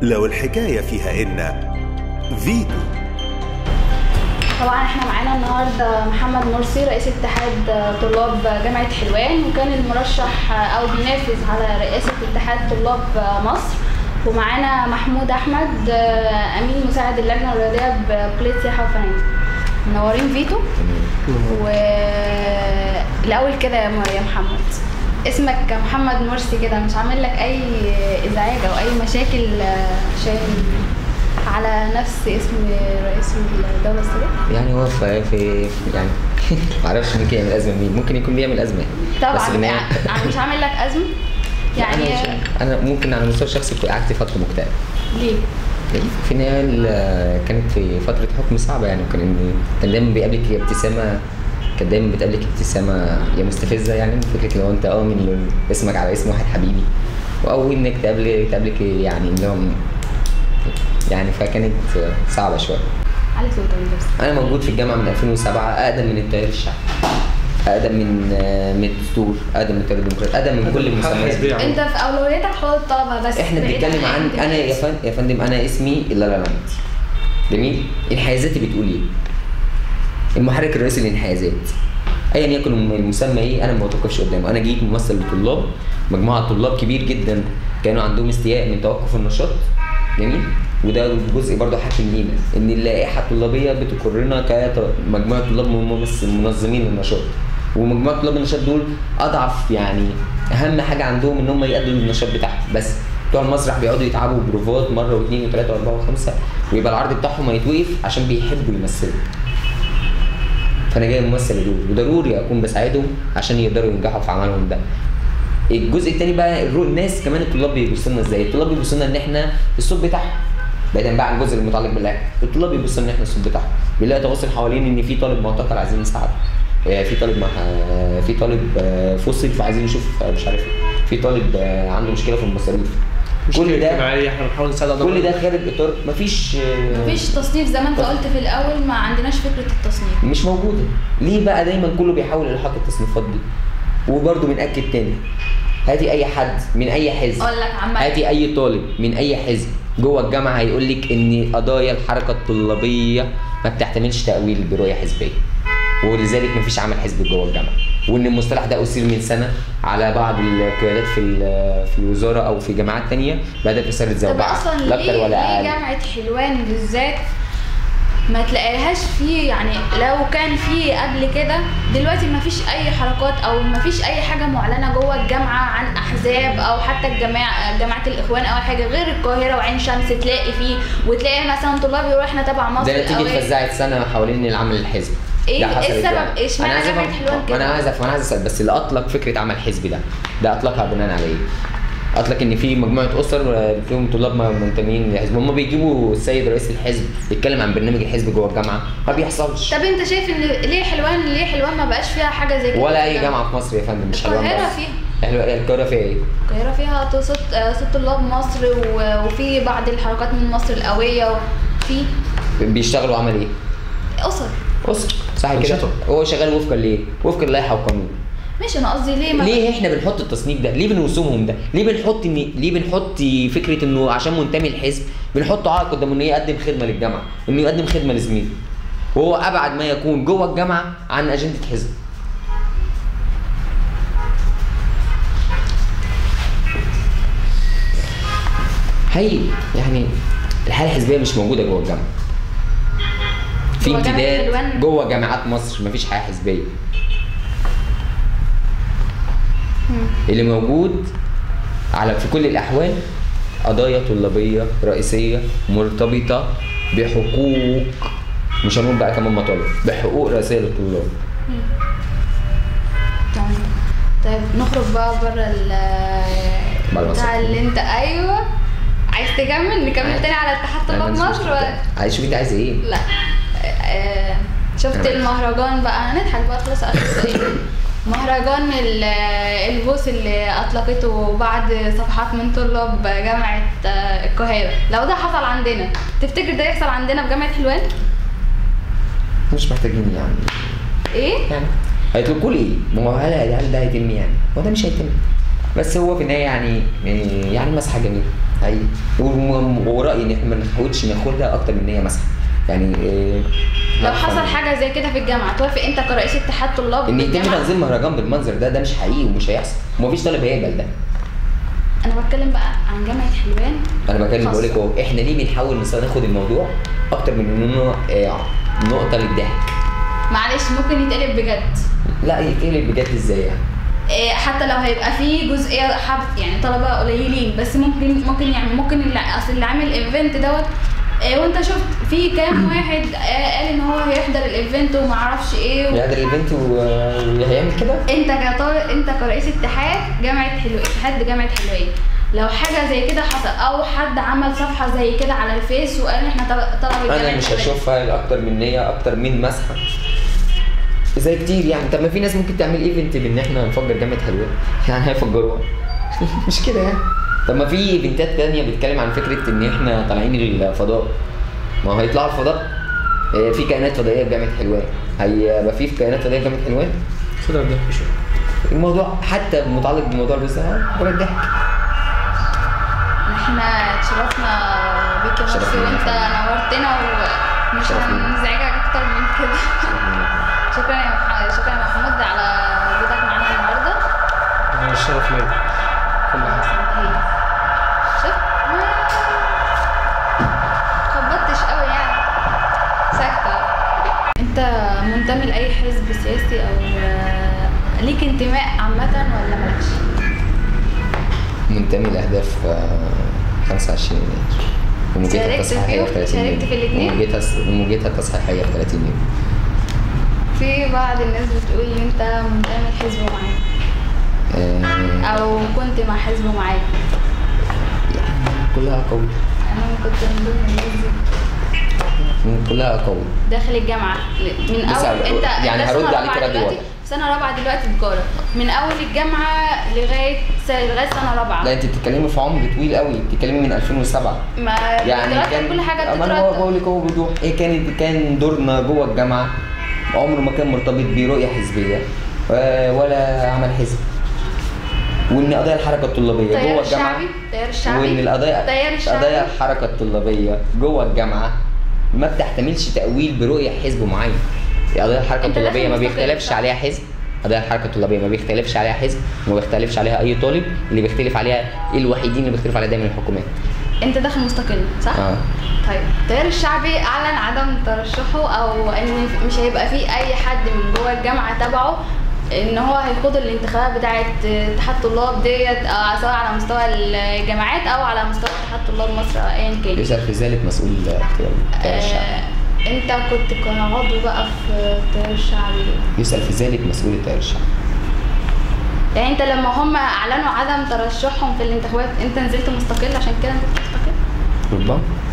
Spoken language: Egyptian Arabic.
لو الحكاية فيها إن فيتو طبعا احنا معانا النهارده محمد مرسي رئيس اتحاد طلاب جامعه حلوان وكان المرشح او بينافس على رئاسه اتحاد طلاب مصر ومعانا محمود احمد امين مساعد اللجنه الرياضيه بكليه سياحه وفنادق منورين فيتو والاول كده يا م- يا محمد اسمك محمد مرسي كده مش عامل لك اي ازعاج او اي مشاكل عشان على نفس اسم رئيس الدوله السابق يعني هو في, في يعني معرفش ممكن يعمل ازمه مين ممكن يكون بيعمل ازمه بس طبعا في النهاية- يعني مش عامل لك ازمه يعني انا انا ممكن على المستوى الشخصي كنت قعدت فتره مكتئب ليه؟ ليه؟ في النهايه ال- كانت في فتره حكم صعبه يعني وكان كان دايما بيقابلك يا ابتسامه كانت دايما بتقابلك ابتسامه يا مستفزه يعني فكره لو انت اه من اسمك على اسم واحد حبيبي او انك تقابل تقابلك يعني انهم يعني فكانت صعبه شويه علي صوت بس انا موجود في الجامعه من 2007 اقدم من التيار الشعبي اقدم من من الدستور اقدم من التيار الديمقراطي اقدم من كل المسميات انت في اولوياتك حقوق الطلبه بس احنا بعيد بنتكلم عن الانتماءات. انا يا فندم يا فندم انا اسمي لا لا لاند جميل انحيازاتي بتقول ايه المحرك الرئيسي للانحيازات ايا يكن المسمى ايه انا ما بتوقفش قدامه انا جيت ممثل لطلاب مجموعه طلاب كبير جدا كانوا عندهم استياء من توقف النشاط جميل وده جزء برضه حاكم لينا ان اللائحه الطلابيه بتقرنا كمجموعه طلاب ممثل منظمين للنشاط ومجموعه طلاب النشاط دول اضعف يعني اهم حاجه عندهم ان هم يأدوا النشاط بتاعهم بس بتوع المسرح بيقعدوا يتعبوا بروفات مره واثنين وثلاثه واربعه وخمسه ويبقى العرض بتاعهم هيتوقف عشان بيحبوا يمثلوا فانا جاي ممثل لدول وضروري اكون بساعدهم عشان يقدروا ينجحوا في عملهم ده الجزء الثاني بقى الرو- الناس كمان الطلاب بيبصوا لنا ازاي الطلاب بيبصوا لنا ان احنا الصوت بتاعهم بعيدا بقى عن الجزء المتعلق باللائحه الطلاب بيبصوا لنا ان احنا الصوت بتاعهم بيلاقي تواصل حوالين ان في طالب معتقل عايزين نساعده آه، في طالب مع آه، في طالب آه، فصل فعايزين نشوف آه، مش عارف إيه. في طالب آه، عنده مشكله في المصاريف كل ده اجتماعية احنا بنحاول نساعد على كل ده خارج اطار مفيش آه، مفيش تصنيف زي ما انت قلت في الاول ما عندناش فكره التصنيف مش موجوده ليه بقى دايما كله بيحاول الحاق التصنيفات دي وبرده بنأكد تاني هاتي اي حد من اي حزب اقول لك عم هاتي اي طالب من اي حزب جوه الجامعه هيقول لك ان قضايا الحركه الطلابيه ما بتحتملش تاويل برؤيه حزبيه ولذلك مفيش عمل حزب جوه الجامعه وان المصطلح ده اثير من سنه على بعض القيادات في ال- في الوزاره او في جامعات تانية بدات اثاره طب زوبعه اصلا لا ليه اكتر ولا ليه اقل جامعه حلوان بالذات ما تلاقيهاش فيه يعني لو كان فيه قبل كده دلوقتي ما فيش اي حركات او ما فيش اي حاجه معلنه جوه الجامعه عن احزاب او حتى الجماعه جماعه الاخوان او حاجه غير القاهره وعين شمس تلاقي فيه وتلاقي مثلا طلاب يقولوا احنا تبع مصر ده نتيجه الأوائل. فزاعه سنه حوالين العمل الحزبي إيه- ده حصلت إيه السبب؟ يعني. إيه اشمعنى أنا عايز جامعة أفهم- حلوان كده؟ انا عايز افهم انا عايز اسال بس اللي اطلق فكره عمل حزبي ده ده اطلقها بناء على ايه؟ اطلق ان في مجموعه اسر آه، فيهم طلاب منتمين للحزب هم بيجيبوا السيد رئيس الحزب يتكلم عن برنامج الحزب جوه الجامعه ما بيحصلش طب انت شايف ان ليه حلوان ليه حلوان ما بقاش فيها حاجه زي كده ولا في اي الجامعة؟ جامعه في مصر يا فندم مش حلوان القاهرة بس. فيها. حلوة القاهره فيها ايه؟ القاهرة فيها صوت آه، صوت طلاب مصر و- وفي بعض الحركات من مصر القوية وفي بيشتغلوا عمل ايه؟ أسر اسر صح كده؟ أنشطة. هو شغال وفقا ليه؟ وفقا للائحه والقانون ماشي أنا قصدي ليه ما ليه احنا بنحط التصنيف ده؟ ليه بنرسمهم ده؟ ليه بنحط ان ليه بنحط فكره انه عشان منتمي الحزب بنحط عائق قدامه انه يقدم خدمه للجامعه، انه يقدم خدمه لزميله. وهو ابعد ما يكون جوه الجامعه عن اجنده حزب. هي يعني الحاله الحزبيه مش موجوده جوه الجامعه. في جوه جامعة امتداد حلوان؟ جوه جامعات مصر مفيش حياه حزبيه. اللي موجود على في كل الاحوال قضايا طلابيه رئيسيه مرتبطه بحقوق مش هنقول بقى كمان مطالب بحقوق رئيسيه للطلاب تمام طيب نخرج بقى بره ال بره مصر. بتاع اللي انت أيوه عايز تكمل نكمل عايز. تاني على اتحاد أنا ما طلاب عنديش مصر مشكلة. ولا عايز شوف انت عايز ايه لا آه، شفت أنا معاك. المهرجان بقى هنضحك بقى خلاص اخر السؤال مهرجان ال- البوس اللي اطلقته بعض صفحات من طلاب جامعه آه، القاهره لو ده حصل عندنا تفتكر ده يحصل عندنا في جامعه حلوان مش محتاجين يعني ايه يعني هيطلقوا لي ايه؟ ما هو هل هل ده هيتم يعني؟ هو ده مش هيتم بس هو في النهايه يعني يعني مسحه جميله ايوه وم- ورايي ان احنا ما نحاولش ناخدها اكتر من ان هي مسحه يعني إيه لو حصل هفهم. حاجه زي كده في الجامعه توافق انت كرئيس اتحاد طلاب ان يتم بالجامعة؟ تنظيم مهرجان بالمنظر ده ده مش حقيقي ومش هيحصل ومفيش طالب هيقبل ده انا بتكلم بقى عن جامعه حلوان انا بكلم خاصة. بقول لك اهو احنا ليه بنحاول نص- ناخد الموضوع اكتر من انه آه، نقطه للضحك معلش ممكن يتقلب بجد لا يتقلب بجد ازاي يعني إيه، حتى لو هيبقى فيه جزئيه حب يعني طلبه قليلين بس ممكن ممكن يعني ممكن اللي اصل اللي عامل الايفنت دوت إيه، وانت شفت في كام واحد آه، قال ان هو هيحضر الايفنت وما اعرفش ايه و... يعني البنت وهيعمل كده انت كطالب انت كرئيس اتحاد جامعه حلوان اتحاد جامعه حلوان لو حاجه زي كده حصل او حد عمل صفحه زي كده على الفيس وقال احنا طل- طلب الجامعه انا مش هشوفها اكتر من نيه اكتر من مسحه زي كتير يعني طب ما في ناس ممكن تعمل ايفنت بان احنا نفجر جامعه حلوان يعني هيفجروها مش كده يعني طب ما في ايفنتات تانية بتتكلم عن فكره ان احنا طالعين الفضاء ما هو هيطلعوا الفضاء آه، في كائنات فضائيه في جامعه حلوان هيبقى في كائنات فضائيه في جامعه حلوان خدها بضحك شويه الموضوع حتى متعلق بالموضوع بس ولا الضحك احنا اتشرفنا بيك يا شرف مصر لينا وانت فعلا. نورتنا ومش شرف لينا. هنزعجك اكتر من كده شكرا يا محمد شكرا يا محمود على وجودك معانا النهارده انا الشرف ليا كل حاجه شوف خبطتش قوي يعني ساكتة انت منتمي لأي حزب سياسي او آه، ليك انتماء عامة ولا مالكش؟ منتمي لاهداف آه، 25 يناير وموجتها شاركت التصحيحيه فيهم؟ في 30 شاركت يوم في الاتنين؟ وموجتها وموجتها التصحيحيه في 30 يوم في بعض الناس بتقول ان انت منتمي لحزب معين آه، او كنت مع حزب معين يعني كلها قول انا كنت من ضمن الناس دي كلها قول داخل الجامعه من بس اول على- انت يعني انت هرد سنة عليك رابعة رد دلوقتي واضح. سنه رابعه دلوقتي تجاره من اول الجامعه لغايه س- لغايه سنه رابعه لا انت بتتكلمي في عمر طويل قوي بتتكلمي من 2007 ما يعني بتترتب كان كل حاجه أما انا بتترتب بقول لك هو بوضوح ايه كان كان دورنا جوه الجامعه عمره ما كان مرتبط برؤيه حزبيه آه، ولا عمل حزب وان قضايا الحركه الطلابيه التيار جوه الجامعه الشعبي التيار الشعبي وان القضايا التيار الشعبي قضايا الحركه الطلابيه جوه الجامعه ما بتحتملش تاويل برؤيه حزب معين قضايا الحركه أنت داخل الطلابيه ما مستقل، بيختلفش صح؟ عليها حزب قضايا الحركه الطلابيه ما بيختلفش عليها حزب وما بيختلفش عليها اي طالب اللي بيختلف عليها الوحيدين اللي بيختلف عليها دايما الحكومات انت داخل مستقل صح؟ اه طيب التيار الشعبي اعلن عدم ترشحه او ان مش هيبقى فيه اي حد من جوه الجامعه تبعه ان هو هيخوض الانتخابات بتاعه اتحاد طلاب ديت آه، سواء على مستوى الجامعات او على مستوى اتحاد طلاب مصر أو ايا كان يسأل في ذلك مسؤول التيار التيار الشعبي آه، انت كنت عضو بقى في التيار الشعبي يسأل في ذلك مسؤول التيار الشعبي يعني انت لما هم اعلنوا عدم ترشحهم في الانتخابات انت نزلت مستقل عشان كده انت مستقل ربما